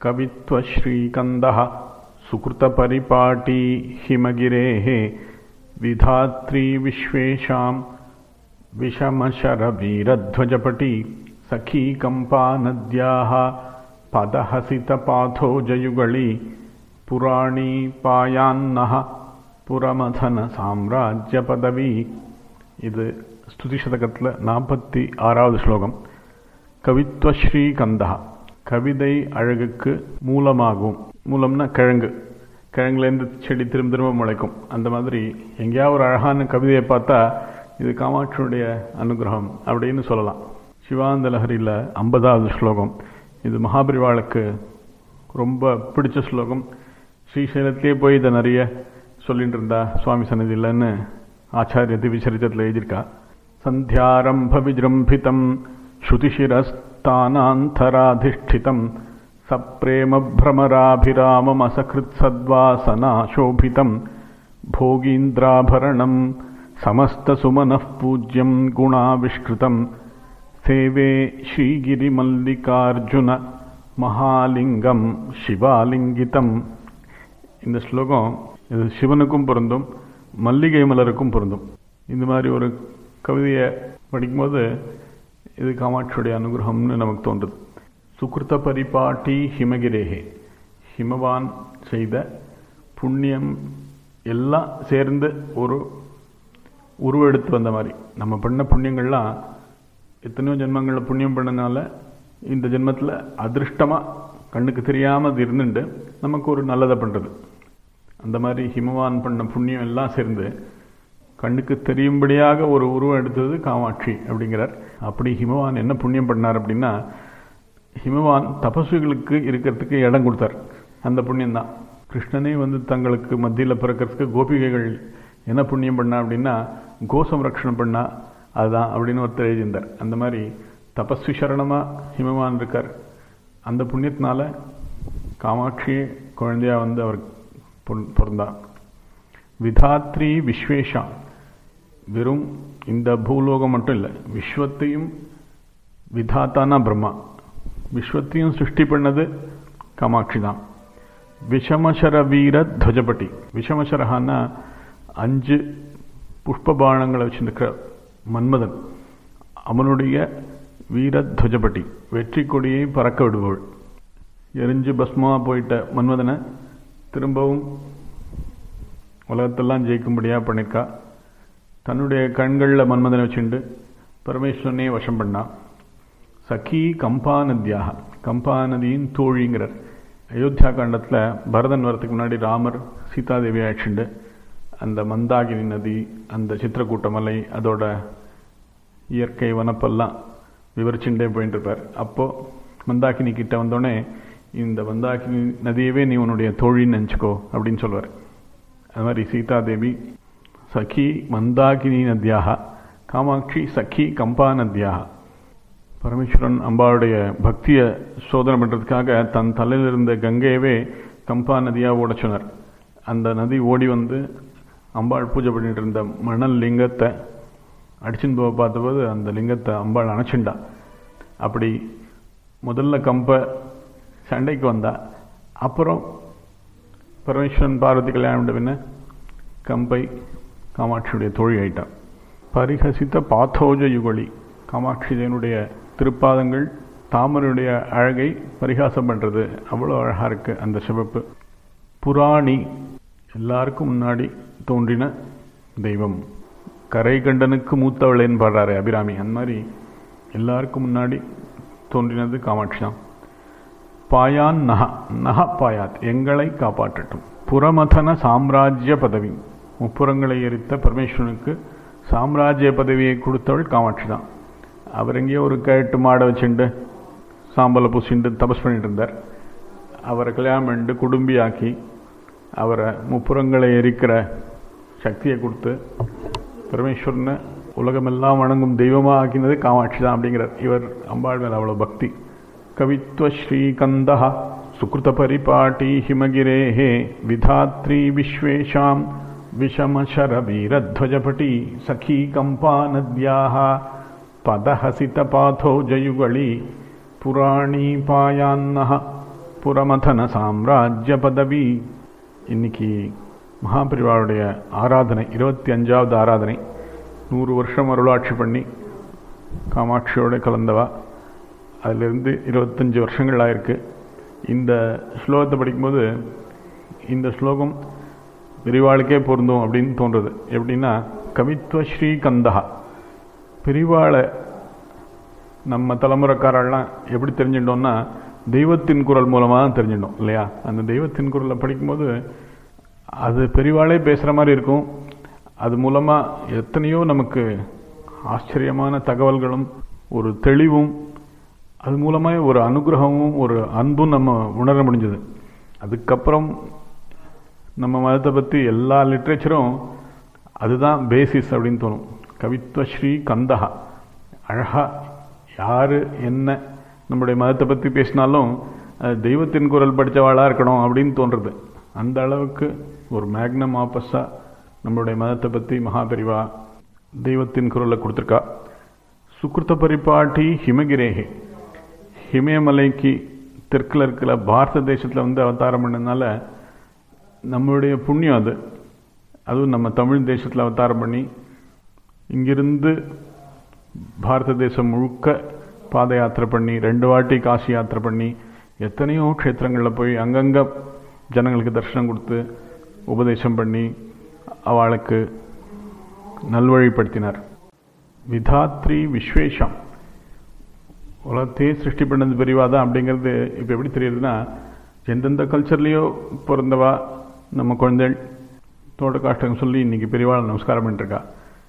कवित्वश्रीकन्दः सुकृतपरिपाटी हिमगिरेः विधात्री विश्वेषां विषमशरवीरध्वजपटी सखी कम्पानद्याः पदहसितपाथोजयुगळी पुराणी पायान्नः புறமதன சாம்ராஜ்ய பதவி இது ஸ்துதி சதகத்தில் நாற்பத்தி ஆறாவது ஸ்லோகம் கவித்வஸ்ரீ கந்தா கவிதை அழகுக்கு மூலமாகும் மூலம்னா கிழங்கு கிழங்குலேருந்து செடி திரும்ப திரும்ப முளைக்கும் அந்த மாதிரி எங்கேயாவது ஒரு அழகான கவிதையை பார்த்தா இது காமாட்சியுடைய அனுகிரகம் அப்படின்னு சொல்லலாம் சிவானந்த லஹரியில் ஐம்பதாவது ஸ்லோகம் இது மகாபரிவாளுக்கு ரொம்ப பிடிச்ச ஸ்லோகம் ஸ்ரீசைலத்திலே போய் இதை நிறைய சொல்லிட்டு இருந்தா சுவாமி சன்னதியில்னு ஆச்சாரிய திவிச்சரித்தத்தில் எழுதியிருக்கா சந்தியாரம்ப விஜృంభిதம் ஸ்ருதிஷிரஸ்தானாந்தராதிஷ்டிதம் சப்ரேம பிரமராபிராமம் அசகிருத் சத்வாசனா சோபிதம் भोगीन्द्राभरणं समस्तसुमनः पूज्यं गुणाविष्कृतं सेवे श्रीगिरिमल्लिकार्जुन மகாலிங்கம் சிவாலிங்கிதம் இந்த ஸ்லோகம் இது சிவனுக்கும் பொருந்தும் மல்லிகை மலருக்கும் பொருந்தும் இந்த மாதிரி ஒரு கவிதையை படிக்கும்போது இது காமாட்சியுடைய அனுகிரகம்னு நமக்கு தோன்றுது சுகிருத்த பரிபாட்டி ஹிமகிரேகே ஹிமவான் செய்த புண்ணியம் எல்லாம் சேர்ந்து ஒரு உருவெடுத்து வந்த மாதிரி நம்ம பண்ண புண்ணியங்கள்லாம் எத்தனையோ ஜென்மங்களில் புண்ணியம் பண்ணனால இந்த ஜென்மத்தில் அதிருஷ்டமாக கண்ணுக்கு தெரியாமல் அது இருந்துட்டு நமக்கு ஒரு நல்லதை பண்ணுறது அந்த மாதிரி ஹிமவான் பண்ண புண்ணியம் எல்லாம் சேர்ந்து கண்ணுக்கு தெரியும்படியாக ஒரு உருவம் எடுத்தது காமாட்சி அப்படிங்கிறார் அப்படி ஹிமவான் என்ன புண்ணியம் பண்ணார் அப்படின்னா ஹிமவான் தபஸ்விகளுக்கு இருக்கிறதுக்கு இடம் கொடுத்தார் அந்த புண்ணியம்தான் கிருஷ்ணனே வந்து தங்களுக்கு மத்தியில் பிறக்கிறதுக்கு கோபிகைகள் என்ன புண்ணியம் பண்ணா அப்படின்னா கோசம்ரக்ஷணம் பண்ணா அதுதான் அப்படின்னு ஒருத்தர் எழுதியிருந்தார் அந்த மாதிரி தபஸ்வி சரணமாக ஹிமவான் இருக்கார் அந்த புண்ணியத்தினால காமாட்சியே குழந்தையா வந்து அவர் பிறந்தார் விதாத்ரி விஸ்வேஷா வெறும் இந்த பூலோகம் மட்டும் இல்லை விஸ்வத்தையும் விதாத்தானா பிரம்மா விஸ்வத்தையும் சிருஷ்டி பண்ணது காமாட்சி தான் விஷமசர வீர துவஜபட்டி விஷமசரஹான்னா அஞ்சு புஷ்பபாணங்களை வச்சிருக்கிற மன்மதன் அவனுடைய வீர துவஜபட்டி வெற்றி கொடியை பறக்க விடுபவள் எரிஞ்சு பஸ்மா போயிட்ட மன்மதனை திரும்பவும் உலகத்தெல்லாம் ஜெயிக்கும்படியாக பண்ணியிருக்கா தன்னுடைய கண்களில் மன்மதனை வச்சுண்டு பரமேஸ்வரனே வசம் பண்ணா சகி கம்பா நதியாக கம்பா நதியின் தோழிங்கிறார் அயோத்தியா காண்டத்தில் பரதன் வரத்துக்கு முன்னாடி ராமர் சீதாதேவி ஆயிடுச்சுண்டு அந்த மந்தாகினி நதி அந்த சித்திரக்கூட்ட மலை அதோட இயற்கை வனப்பெல்லாம் விவரிச்சுட்டே போயிட்டு இருப்பார் அப்போது மந்தாகினி கிட்ட வந்தோடனே இந்த மந்தாகினி நதியவே நீ உன்னுடைய தோழின்னு நினச்சிக்கோ அப்படின்னு சொல்லுவார் அது மாதிரி சீதாதேவி சகி மந்தாகினி நதியாக காமாட்சி சகி கம்பா நதியாக பரமேஸ்வரன் அம்பாவுடைய பக்தியை சோதனை பண்ணுறதுக்காக தன் தலையில் இருந்த கங்கையவே கம்பா நதியாக ஓட சொன்னார் அந்த நதி ஓடி வந்து அம்பாள் பூஜை பண்ணிட்டு இருந்த மணல் லிங்கத்தை அடிச்சுன்னு போக பார்த்தபோது அந்த லிங்கத்தை அம்பாள் அணைச்சுண்டா அப்படி முதல்ல கம்பை சண்டைக்கு வந்தா அப்புறம் பரமேஸ்வரன் பார்வதி கல்யாணம் பின்ன கம்பை காமாட்சியுடைய தோழி ஆயிட்டான் பரிகசித்த பாத்தோஜ யுகொளி காமாட்சி தேவனுடைய திருப்பாதங்கள் தாமரையுடைய அழகை பரிகாசம் பண்ணுறது அவ்வளோ அழகாக இருக்குது அந்த சிவப்பு புராணி எல்லாருக்கும் முன்னாடி தோன்றின தெய்வம் கரை கண்டனுக்கு மூத்தவளேன்னு பாடுறாரு அபிராமி அந்த மாதிரி எல்லாருக்கும் முன்னாடி தோன்றினது காமாட்சி தான் பாயான் நக நக பாயாத் எங்களை காப்பாற்றட்டும் புறமதன சாம்ராஜ்ய பதவி முப்புறங்களை எரித்த பரமேஸ்வரனுக்கு சாம்ராஜ்ய பதவியை கொடுத்தவள் காமாட்சி தான் அவர் எங்கேயோ ஒரு கேட்டு மாடை வச்சுண்டு சாம்பலை பூசிண்டு தபஸ் பண்ணிட்டு இருந்தார் அவரை கல்யாணம் பண்ணிட்டு குடும்பியாக்கி அவரை முப்புறங்களை எரிக்கிற சக்தியை கொடுத்து பரமேஸ்வரனை உலகமெல்லாம் வணங்கும் தெய்வமாக ஆக்கினது காமாட்சி தான் அப்படிங்கிறார் இவர் அம்பாள் மேல் அவ்வளோ பக்தி கவித்வ ஸ்ரீகந்த சுகிருத பரிபாட்டி ஹிமகிரேஹே விதாத்ரி விஸ்வேஷாம் விஷமசர வீரத்வஜபட்டி சகீ கம்பா நத்யாக பதஹசித பாதோ ஜயுகளி புராணி பாயான்னः புறமதன சாம்ராஜ்ய பதவி இன்னைக்கு மகாபிரிவாவுடைய ஆராதனை இருபத்தி அஞ்சாவது ஆராதனை நூறு வருஷம் அருளாட்சி பண்ணி காமாட்சியோடு கலந்தவா அதிலிருந்து இருபத்தஞ்சி வருஷங்கள் ஆயிருக்கு இந்த ஸ்லோகத்தை படிக்கும்போது இந்த ஸ்லோகம் பெரிவாளுக்கே பொருந்தும் அப்படின்னு தோன்றுறது எப்படின்னா கவித்துவ ஸ்ரீகந்தா பெரிவாளை நம்ம தலைமுறைக்காரெல்லாம் எப்படி தெரிஞ்சுட்டோம்னா தெய்வத்தின் குரல் மூலமாக தான் தெரிஞ்சிட்டோம் இல்லையா அந்த தெய்வத்தின் குரலை படிக்கும்போது அது பெரிவாளே பேசுகிற மாதிரி இருக்கும் அது மூலமாக எத்தனையோ நமக்கு ஆச்சரியமான தகவல்களும் ஒரு தெளிவும் அது மூலமாக ஒரு அனுகிரகமும் ஒரு அன்பும் நம்ம உணர முடிஞ்சது அதுக்கப்புறம் நம்ம மதத்தை பற்றி எல்லா லிட்ரேச்சரும் அதுதான் பேசிஸ் அப்படின்னு தோணும் கவித்துவ ஸ்ரீ கந்தகா அழகா யார் என்ன நம்முடைய மதத்தை பற்றி பேசினாலும் அது தெய்வத்தின் குரல் படித்தவாளாக இருக்கணும் அப்படின்னு தோன்றுறது அந்த அளவுக்கு ஒரு மேக்னம் ஆப்பஸாக நம்மளுடைய மதத்தை பற்றி மகாபெரிவா தெய்வத்தின் குரலை கொடுத்துருக்கா சுக்கிருத்த பரிபாட்டி ஹிமகிரேகே ஹிமயமலைக்கு தெற்கில் இருக்கிற பாரத தேசத்தில் வந்து அவதாரம் பண்ணதுனால நம்மளுடைய புண்ணியம் அது அதுவும் நம்ம தமிழ் தேசத்தில் அவதாரம் பண்ணி இங்கிருந்து பாரத தேசம் முழுக்க பாத யாத்திரை பண்ணி ரெண்டு வாட்டி காசி யாத்திரை பண்ணி எத்தனையோ க்ஷேத்திரங்களில் போய் அங்கங்கே ஜனங்களுக்கு தரிசனம் கொடுத்து உபதேசம் பண்ணி அவளுக்கு நல்வழிப்படுத்தினார் விதாத்ரி விஸ்வேஷம் உலகத்தையே சிருஷ்டி பண்ணது பெரியவாதான் அப்படிங்கிறது இப்போ எப்படி தெரியுதுன்னா எந்தெந்த கல்ச்சர்லேயோ பிறந்தவா நம்ம குழந்தைகள் தோட்ட காஷ்டம் சொல்லி இன்னைக்கு பெரியவாளை நமஸ்காரம் பண்ணிட்டுருக்கா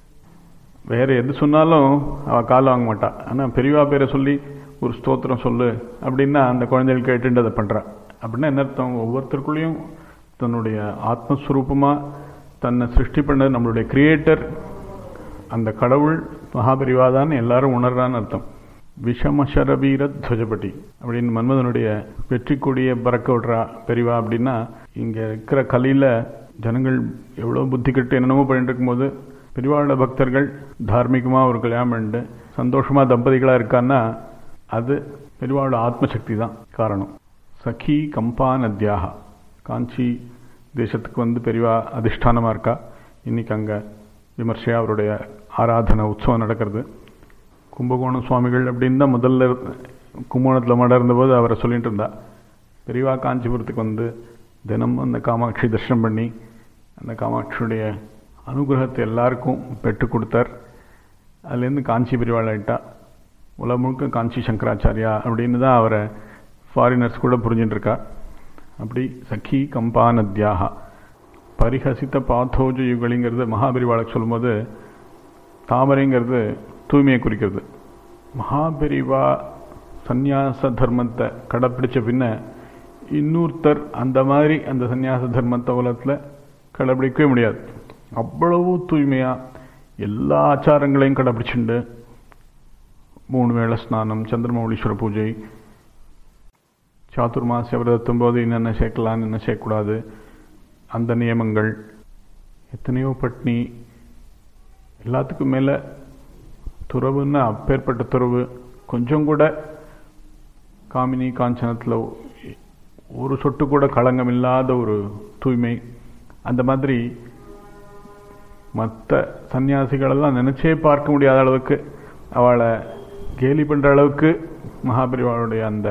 வேறு எது சொன்னாலும் அவள் கால் வாங்க மாட்டாள் ஆனால் பெரியவா பேரை சொல்லி ஒரு ஸ்தோத்திரம் சொல்லு அப்படின்னா அந்த குழந்தைகள் கேட்டுட்டு அதை பண்ணுறான் அப்படின்னா என்ன அர்த்தம் ஒவ்வொருத்தருக்குள்ளேயும் தன்னுடைய ஆத்மஸ்வரூபமாக தன்னை சிருஷ்டி பண்ணது நம்மளுடைய கிரியேட்டர் அந்த கடவுள் மகாபரிவாதான் எல்லாரும் உணர்றான்னு அர்த்தம் விஷமசரவீர துவஜபட்டி அப்படின்னு மன்மதனுடைய வெற்றி கொடியை பறக்க விடுறா பெரிவா அப்படின்னா இங்கே இருக்கிற கலையில் ஜனங்கள் எவ்வளோ புத்தி கட்டு என்னென்னமோ பண்ணிட்டு இருக்கும்போது பெரிவாள பக்தர்கள் தார்மீகமாக ஒரு கல்யாணம் பண்ணிட்டு சந்தோஷமாக தம்பதிகளாக இருக்கான்னா அது பெரிவாளோட ஆத்மசக்தி தான் காரணம் சఖி கம்பா நத்தியாக காஞ்சி தேசத்துக்கு வந்து பெரிவா அதிஷ்டானமாக இருக்கா இன்னைக்கு அங்கே விமர்சையாக அவருடைய ஆராதனை உற்சவம் நடக்கிறது கும்பகோணம் சுவாமிகள் அப்படின்னு தான் முதல்ல கும்பகோணத்தில் மட இருந்தபோது அவரை சொல்லிட்டு இருந்தா பெரியவா காஞ்சிபுரத்துக்கு வந்து தினமும் அந்த காமாட்சி தரிசனம் பண்ணி அந்த காமாட்சியுடைய அனுகிரகத்தை எல்லாருக்கும் பெற்றுக் கொடுத்தார் அதுலேருந்து காஞ்சி பெரியவாள் ஆயிட்டா உலகம் முழுக்க காஞ்சி சங்கராச்சாரியா அப்படின்னு தான் அவரை ஃபாரினர்ஸ் கூட புரிஞ்சுட்டு இருக்கா அப்படி சഖி கம்பா நத்தியாக பரிஹசித்த பாத்தோஜ யுகலிங்கிறது மகாபெரிவாளுக்கு சொல்லும்போது தாமரைங்கிறது தூய்மையை குறிக்கிறது மகாபெரிவா சந்நியாச தர்மத்தை கடைப்பிடிச்ச பின்ன இன்னொருத்தர் அந்த மாதிரி அந்த சந்நியாச தர்மத்தை உலகத்தில் கடைப்பிடிக்கவே முடியாது அவ்வளவு தூய்மையாக எல்லா ஆச்சாரங்களையும் கடைப்பிடிச்சுண்டு மூணு வேளை ஸ்நானம் சந்திரமௌலீஸ்வர பூஜை சாத்துர்மாசிய விரதத்தும் போது என்னென்ன சேர்க்கலாம் என்ன சேர்க்கக்கூடாது அந்த நியமங்கள் எத்தனையோ பட்னி எல்லாத்துக்கும் மேலே துறவுன்னா அப்பேற்பட்ட துறவு கொஞ்சம் கூட காமினி காஞ்சனத்தில் ஒரு சொட்டு கூட களங்கம் இல்லாத ஒரு தூய்மை அந்த மாதிரி மற்ற சன்னியாசிகளெல்லாம் நினச்சே பார்க்க முடியாத அளவுக்கு அவளை கேலி பண்ணுற அளவுக்கு மகாபெரிவாளுடைய அந்த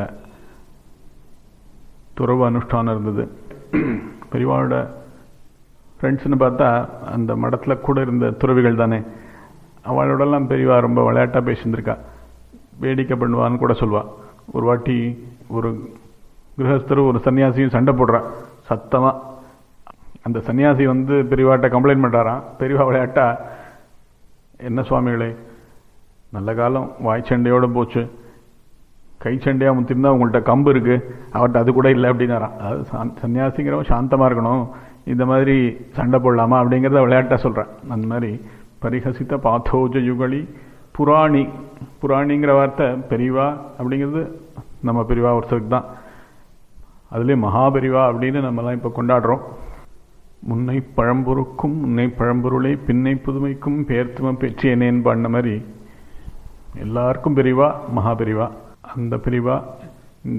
துறவு அனுஷ்டானம் இருந்தது பெரியவாளோட ஃப்ரெண்ட்ஸ்னு பார்த்தா அந்த மடத்தில் கூட இருந்த துறவிகள் தானே அவளோடலாம் பெரியவா ரொம்ப விளையாட்டாக பேசியிருந்திருக்கா வேடிக்கை பண்ணுவான்னு கூட சொல்லுவாள் ஒரு வாட்டி ஒரு கிரகஸ்தரும் ஒரு சன்னியாசியும் சண்டை போடுறான் சத்தமாக அந்த சன்னியாசி வந்து பெரியவாட்ட கம்ப்ளைண்ட் பண்ணுறாராம் பெரியவா விளையாட்டா என்ன சுவாமிகளே நல்ல காலம் வாய் சண்டையோடு போச்சு கை சண்டையாக முத்திருந்தா உங்கள்கிட்ட கம்பு இருக்குது அவர்கிட்ட அது கூட இல்லை அப்படின்னாராம் அதாவது சன்னியாசிங்கிறவன் சாந்தமாக இருக்கணும் இந்த மாதிரி சண்டை போடலாமா அப்படிங்கிறத விளையாட்டாக சொல்கிறேன் அந்த மாதிரி பரிஹசித்த பாத்தோஜ யுகலி புராணி புராணிங்கிற வார்த்தை பெரிவா அப்படிங்கிறது நம்ம பெரிவா ஒருத்தருக்கு தான் அதுலேயே மகாபெரிவா அப்படின்னு நம்மலாம் இப்போ கொண்டாடுறோம் முன்னை பழம்பொருக்கும் முன்னை பழம்பொருளை பின்னை புதுமைக்கும் பேர்த்தும பெற்றியனேன்னு பாடின மாதிரி எல்லாருக்கும் பெரிவா மகாபெரிவா அந்த பிரிவா இந்த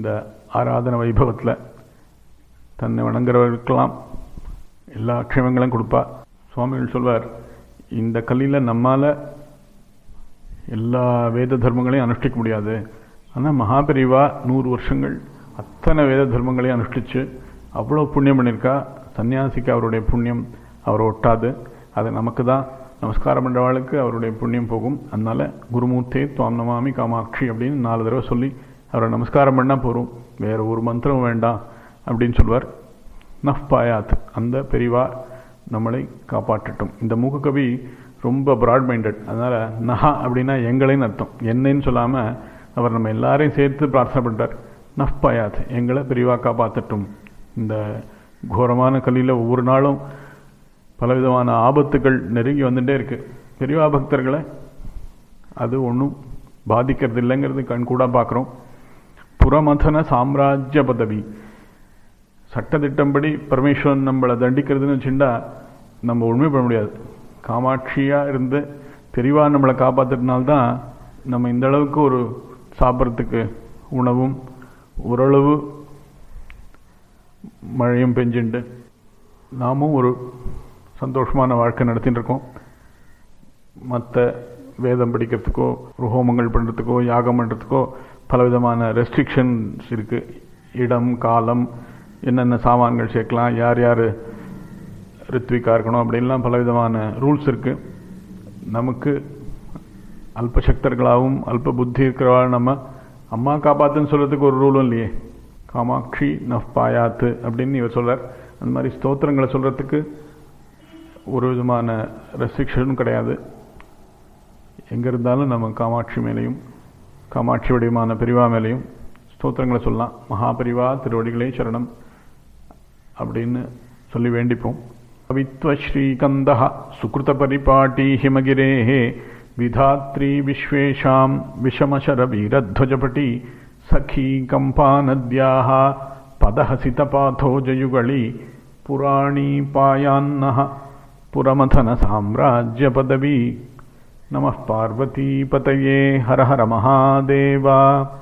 ஆராதன வைபவத்தில் தன்னை வணங்குறவர்களுக்கெல்லாம் எல்லா க்ஷேமங்களும் கொடுப்பா சுவாமிகள் சொல்வார் இந்த கல்லில் நம்மால் எல்லா வேத தர்மங்களையும் அனுஷ்டிக்க முடியாது ஆனால் மகாபெரிவா நூறு வருஷங்கள் அத்தனை வேத தர்மங்களையும் அனுஷ்டிச்சு அவ்வளோ புண்ணியம் பண்ணியிருக்கா சன்னியாசிக்கு அவருடைய புண்ணியம் அவரை ஒட்டாது அது நமக்கு தான் நமஸ்காரம் பண்ணுறவாளுக்கு அவருடைய புண்ணியம் போகும் அதனால குருமூர்த்தே துவாம் நமாமி காமாட்சி அப்படின்னு நாலு தடவை சொல்லி அவரை நமஸ்காரம் பண்ணால் போகும் வேறு ஒரு மந்திரம் வேண்டாம் அப்படின்னு சொல்வார் நஃப் பாயாத் அந்த பெரிவா நம்மளை காப்பாற்றட்டும் இந்த மூகக்கவி ரொம்ப ப்ராட் மைண்டட் அதனால் நஹா அப்படின்னா எங்களைன்னு அர்த்தம் என்னன்னு சொல்லாமல் அவர் நம்ம எல்லாரையும் சேர்த்து பிரார்த்தனை பண்ணுறார் நஃப் பாயாத் எங்களை பெரிவா காப்பாற்றட்டும் இந்த கோரமான கல்லியில் ஒவ்வொரு நாளும் பலவிதமான ஆபத்துகள் நெருங்கி வந்துட்டே இருக்கு பெரியவா பக்தர்களை அது ஒன்றும் பாதிக்கிறது இல்லைங்கிறது கண்கூடா பார்க்குறோம் புறமதன சாம்ராஜ்ய பதவி சட்டத்திட்டம்படி பரமேஸ்வரன் நம்மளை தண்டிக்கிறதுன்னு வச்சுட்டா நம்ம ஒன்றுமே பண்ண முடியாது காமாட்சியாக இருந்து பெரிவா நம்மளை காப்பாற்றுறதுனால்தான் நம்ம இந்த அளவுக்கு ஒரு சாப்பிட்றதுக்கு உணவும் ஓரளவு மழையும் பெஞ்சுண்டு நாமும் ஒரு சந்தோஷமான வாழ்க்கை நடத்திட்டு இருக்கோம் மற்ற வேதம் படிக்கிறதுக்கோ ஒரு ஹோமங்கள் பண்ணுறதுக்கோ யாகம் பண்ணுறதுக்கோ பலவிதமான ரெஸ்ட்ரிக்ஷன்ஸ் இருக்குது இடம் காலம் என்னென்ன சாமான்கள் சேர்க்கலாம் யார் யார் ரித்விக்கா இருக்கணும் அப்படின்லாம் பலவிதமான ரூல்ஸ் இருக்குது நமக்கு அல்பசக்தர்களாகவும் அல்ப புத்தி இருக்கிறவா நம்ம அம்மா காப்பாத்துன்னு சொல்கிறதுக்கு ஒரு ரூலும் இல்லையே காமாட்சி நஃப் பாயாத்து அப்படின்னு இவர் சொல்கிறார் அந்த மாதிரி ஸ்தோத்திரங்களை சொல்கிறதுக்கு ஒரு விதமான ரெஸ்ட்ரிக்ஷனும் கிடையாது எங்கே இருந்தாலும் நம்ம காமாட்சி மேலேயும் காமாட்சி வடிவமான பெரிவா மேலேயும் ஸ்தோத்திரங்களை சொல்லலாம் மகாபரிவா திருவடிகளே சரணம் அப்படின்னு சொல்லி வேண்டிப்போம் கவித்வஸ்ரீகந்த சுகிருத பரிபாட்டி ஹிமகிரே விதாத்ரி விஸ்வேஷாம் விஷமசரவீரத்வஜபட்டி சఖி கம்பாநத்யாக பதஹசிதபாதோஜயுகளி புராணி பாயான்னः पुरमथनसाम्राज्यपदवी नमः पार्वतीपतये हर हर महादेवा